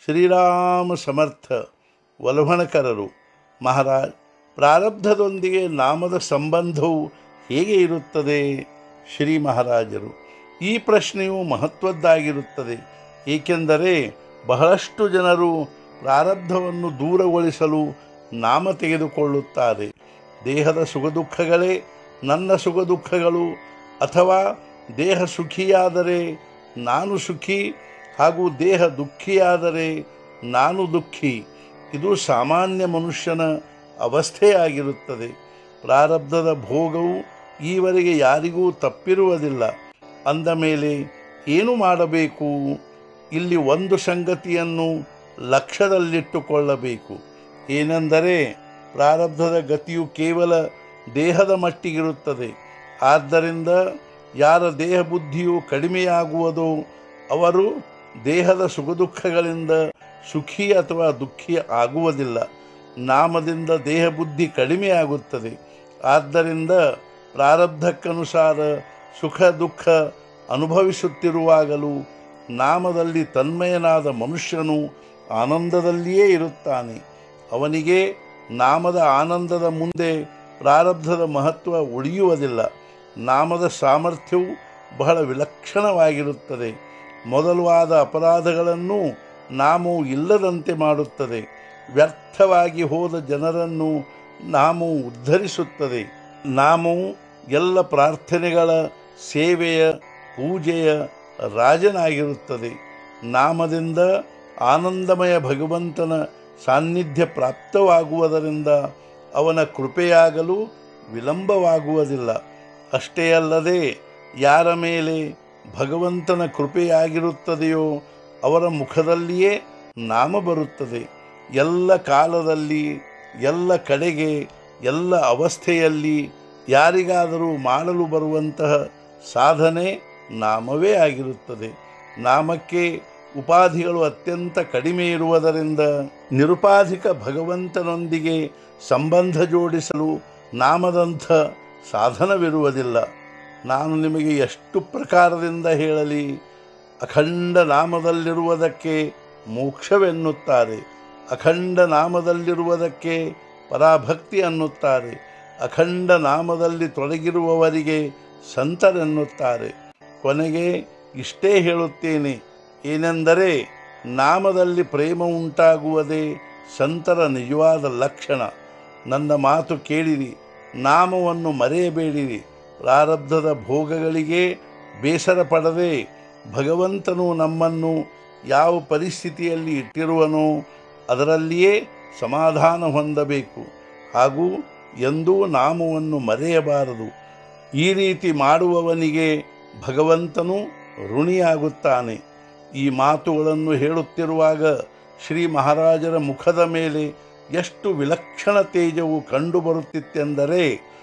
ಶ್ರೀರಾಮ ಸಮರ್ಥ ವಲ್ವಣಕರರು ಮಹಾರಾಜ್ ಪ್ರಾರಬ್ಧದೊಂದಿಗೆ ನಾಮದ ಸಂಬಂಧವು ಹೇಗೆ ಇರುತ್ತದೆ ಶ್ರೀ ಮಹಾರಾಜರು ಈ ಪ್ರಶ್ನೆಯು ಮಹತ್ವದ್ದಾಗಿರುತ್ತದೆ ಏಕೆಂದರೆ ಬಹಳಷ್ಟು ಜನರು ಪ್ರಾರಬ್ಧವನ್ನು ದೂರಗೊಳಿಸಲು ನಾಮ ತೆಗೆದುಕೊಳ್ಳುತ್ತಾರೆ ದೇಹದ ಸುಖದುಃಖಗಳೇ ನನ್ನ ಸುಖದುಃಖಗಳು ಅಥವಾ ದೇಹ ಸುಖಿಯಾದರೆ ನಾನು ಸುಖಿ ಹಾಗೂ ದೇಹ ದುಃಖಿಯಾದರೆ ನಾನು ದುಃಖಿ ಇದು ಸಾಮಾನ್ಯ ಮನುಷ್ಯನ ಅವಸ್ಥೆಯಾಗಿರುತ್ತದೆ ಪ್ರಾರಬ್ಧದ ಭೋಗವು ಈವರೆಗೆ ಯಾರಿಗೂ ತಪ್ಪಿರುವುದಿಲ್ಲ ಅಂದ ಮೇಲೆ ಏನು ಮಾಡಬೇಕು ಇಲ್ಲಿ ಒಂದು ಸಂಗತಿಯನ್ನು ಲಕ್ಷ್ಯದಲ್ಲಿಟ್ಟುಕೊಳ್ಳಬೇಕು ಏನೆಂದರೆ ಪ್ರಾರಬ್ಧದ ಗತಿಯು ಕೇವಲ ದೇಹದ ಮಟ್ಟಿಗಿರುತ್ತದೆ ಆದ್ದರಿಂದ ಯಾರ ದೇಹ ಬುದ್ಧಿಯು ಕಡಿಮೆಯಾಗುವುದೋ ಅವರು ದೇಹದ ಸುಖದುಃಖಗಳಿಂದ ಸುಖಿ ಅಥವಾ ದುಃಖಿ ಆಗುವುದಿಲ್ಲ ನಾಮದಿಂದ ದೇಹ ಬುದ್ಧಿ ಕಡಿಮೆಯಾಗುತ್ತದೆ ಆದ್ದರಿಂದ ಪ್ರಾರಬ್ಧಕ್ಕನುಸಾರ ಸುಖ ದುಃಖ ಅನುಭವಿಸುತ್ತಿರುವಾಗಲೂ ನಾಮದಲ್ಲಿ ತನ್ಮಯನಾದ ಮನುಷ್ಯನು ಆನಂದದಲ್ಲಿಯೇ ಇರುತ್ತಾನೆ ಅವನಿಗೆ ನಾಮದ ಆನಂದದ ಮುಂದೆ ಪ್ರಾರಬ್ಧದ ಮಹತ್ವ ಉಳಿಯುವುದಿಲ್ಲ ನಾಮದ ಸಾಮರ್ಥ್ಯವು ಬಹಳ ವಿಲಕ್ಷಣವಾಗಿರುತ್ತದೆ ಮೊದಲವಾದ ಅಪರಾಧಗಳನ್ನು ನಾಮವು ಇಲ್ಲದಂತೆ ಮಾಡುತ್ತದೆ ವ್ಯರ್ಥವಾಗಿ ಹೋದ ಜನರನ್ನು ನಾಮವು ಉದ್ಧರಿಸುತ್ತದೆ ನಾಮವು ಎಲ್ಲ ಪ್ರಾರ್ಥನೆಗಳ ಸೇವೆಯ ಪೂಜೆಯ ರಾಜನಾಗಿರುತ್ತದೆ ನಾಮದಿಂದ ಆನಂದಮಯ ಭಗವಂತನ ಸಾನ್ನಿಧ್ಯ ಪ್ರಾಪ್ತವಾಗುವುದರಿಂದ ಅವನ ಕೃಪೆಯಾಗಲು ವಿಳಂಬವಾಗುವುದಿಲ್ಲ ಅಷ್ಟೇ ಅಲ್ಲದೆ ಯಾರ ಮೇಲೆ ಭಗವಂತನ ಕೃಪೆಯಾಗಿರುತ್ತದೆಯೋ ಅವರ ಮುಖದಲ್ಲಿಯೇ ನಾಮ ಬರುತ್ತದೆ ಎಲ್ಲ ಕಾಲದಲ್ಲಿ ಎಲ್ಲ ಕಡೆಗೆ ಎಲ್ಲ ಅವಸ್ಥೆಯಲ್ಲಿ ಯಾರಿಗಾದರೂ ಮಾಡಲು ಬರುವಂತಹ ಸಾಧನೆ ನಾಮವೇ ಆಗಿರುತ್ತದೆ ನಾಮಕ್ಕೆ ಉಪಾಧಿಗಳು ಅತ್ಯಂತ ಕಡಿಮೆ ಇರುವುದರಿಂದ ನಿರುಪಾಧಿಕ ಭಗವಂತನೊಂದಿಗೆ ಸಂಬಂಧ ಜೋಡಿಸಲು ನಾಮದಂಥ ಸಾಧನವಿರುವುದಿಲ್ಲ ನಾನು ನಿಮಗೆ ಎಷ್ಟು ಪ್ರಕಾರದಿಂದ ಹೇಳಲಿ ಅಖಂಡ ನಾಮದಲ್ಲಿರುವುದಕ್ಕೆ ಮೋಕ್ಷವೆನ್ನುತ್ತಾರೆ ಅಖಂಡ ನಾಮದಲ್ಲಿರುವುದಕ್ಕೆ ಪರಾಭಕ್ತಿ ಅನ್ನುತ್ತಾರೆ ಅಖಂಡ ನಾಮದಲ್ಲಿ ತೊಡಗಿರುವವರಿಗೆ ಸಂತರೆನ್ನುತ್ತಾರೆ ಕೊನೆಗೆ ಇಷ್ಟೇ ಹೇಳುತ್ತೇನೆ ಏನೆಂದರೆ ನಾಮದಲ್ಲಿ ಪ್ರೇಮ ಉಂಟಾಗುವುದೇ ಸಂತರ ನಿಜವಾದ ಲಕ್ಷಣ ನನ್ನ ಮಾತು ಕೇಳಿರಿ ನಾಮವನ್ನು ಮರೆಯಬೇಡಿರಿ ಪ್ರಾರಬ್ಧದ ಭೋಗಗಳಿಗೆ ಬೇಸರ ಪಡದೆ ಭಗವಂತನು ನಮ್ಮನ್ನು ಯಾವ ಪರಿಸ್ಥಿತಿಯಲ್ಲಿ ಇಟ್ಟಿರುವನೋ ಅದರಲ್ಲಿಯೇ ಸಮಾಧಾನ ಹೊಂದಬೇಕು ಹಾಗೂ ಎಂದೂ ನಾಮವನ್ನು ಮರೆಯಬಾರದು ಈ ರೀತಿ ಮಾಡುವವನಿಗೆ ಭಗವಂತನು ಋಣಿಯಾಗುತ್ತಾನೆ ಈ ಮಾತುಗಳನ್ನು ಹೇಳುತ್ತಿರುವಾಗ ಶ್ರೀ ಮಹಾರಾಜರ ಮುಖದ ಮೇಲೆ ಎಷ್ಟು ವಿಲಕ್ಷಣ ತೇಜವು ಕಂಡುಬರುತ್ತಿತ್ತೆಂದರೆ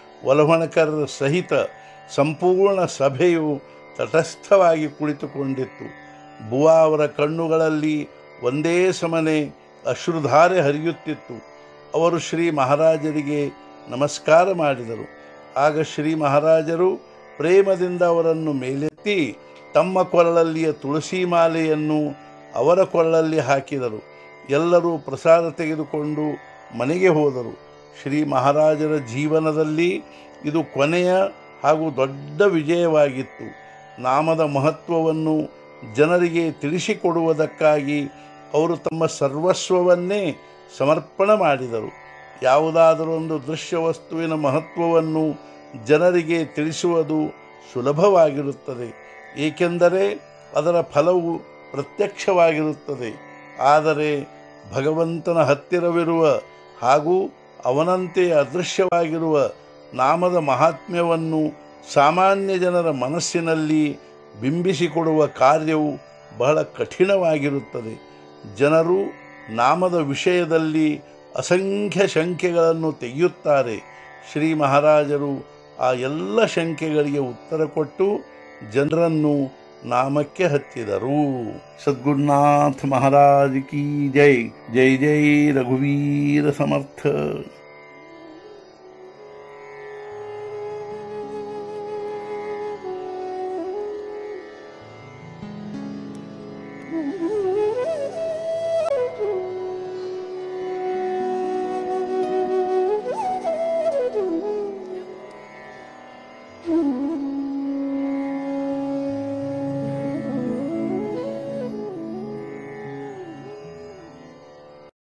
ಒಲವಣಕರ ಸಹಿತ ಸಂಪೂರ್ಣ ಸಭೆಯು ತಟಸ್ಥವಾಗಿ ಕುಳಿತುಕೊಂಡಿತ್ತು ಬುವಾ ಅವರ ಕಣ್ಣುಗಳಲ್ಲಿ ಒಂದೇ ಸಮನೆ ಅಶ್ರುಧಾರೆ ಹರಿಯುತ್ತಿತ್ತು ಅವರು ಶ್ರೀ ಮಹಾರಾಜರಿಗೆ ನಮಸ್ಕಾರ ಮಾಡಿದರು ಆಗ ಶ್ರೀ ಮಹಾರಾಜರು ಪ್ರೇಮದಿಂದ ಅವರನ್ನು ಮೇಲೆತ್ತಿ ತಮ್ಮ ಕೊರಳಲ್ಲಿಯ ತುಳಸಿ ಮಾಲೆಯನ್ನು ಅವರ ಕೊರಳಲ್ಲಿ ಹಾಕಿದರು ಎಲ್ಲರೂ ಪ್ರಸಾದ ತೆಗೆದುಕೊಂಡು ಮನೆಗೆ ಹೋದರು ಶ್ರೀ ಮಹಾರಾಜರ ಜೀವನದಲ್ಲಿ ಇದು ಕೊನೆಯ ಹಾಗೂ ದೊಡ್ಡ ವಿಜಯವಾಗಿತ್ತು ನಾಮದ ಮಹತ್ವವನ್ನು ಜನರಿಗೆ ತಿಳಿಸಿಕೊಡುವುದಕ್ಕಾಗಿ ಅವರು ತಮ್ಮ ಸರ್ವಸ್ವವನ್ನೇ ಸಮರ್ಪಣೆ ಮಾಡಿದರು ಯಾವುದಾದರೊಂದು ದೃಶ್ಯ ವಸ್ತುವಿನ ಮಹತ್ವವನ್ನು ಜನರಿಗೆ ತಿಳಿಸುವುದು ಸುಲಭವಾಗಿರುತ್ತದೆ ಏಕೆಂದರೆ ಅದರ ಫಲವು ಪ್ರತ್ಯಕ್ಷವಾಗಿರುತ್ತದೆ ಆದರೆ ಭಗವಂತನ ಹತ್ತಿರವಿರುವ ಹಾಗೂ ಅವನಂತೆ ಅದೃಶ್ಯವಾಗಿರುವ ನಾಮದ ಮಹಾತ್ಮ್ಯವನ್ನು ಸಾಮಾನ್ಯ ಜನರ ಮನಸ್ಸಿನಲ್ಲಿ ಬಿಂಬಿಸಿಕೊಡುವ ಕಾರ್ಯವು ಬಹಳ ಕಠಿಣವಾಗಿರುತ್ತದೆ ಜನರು ನಾಮದ ವಿಷಯದಲ್ಲಿ ಅಸಂಖ್ಯ ಶಂಕೆಗಳನ್ನು ತೆಗೆಯುತ್ತಾರೆ ಶ್ರೀ ಮಹಾರಾಜರು ಆ ಎಲ್ಲ ಶಂಕೆಗಳಿಗೆ ಉತ್ತರ ಕೊಟ್ಟು ಜನರನ್ನು ನಾಮಕ್ಕೆ ಹತ್ತಿದರು ಸದ್ಗುರುನಾಥ ಮಹಾರಾಜ್ ಕಿ ಜೈ ಜೈ ಜೈ ರಘುವೀರ ಸಮರ್ಥ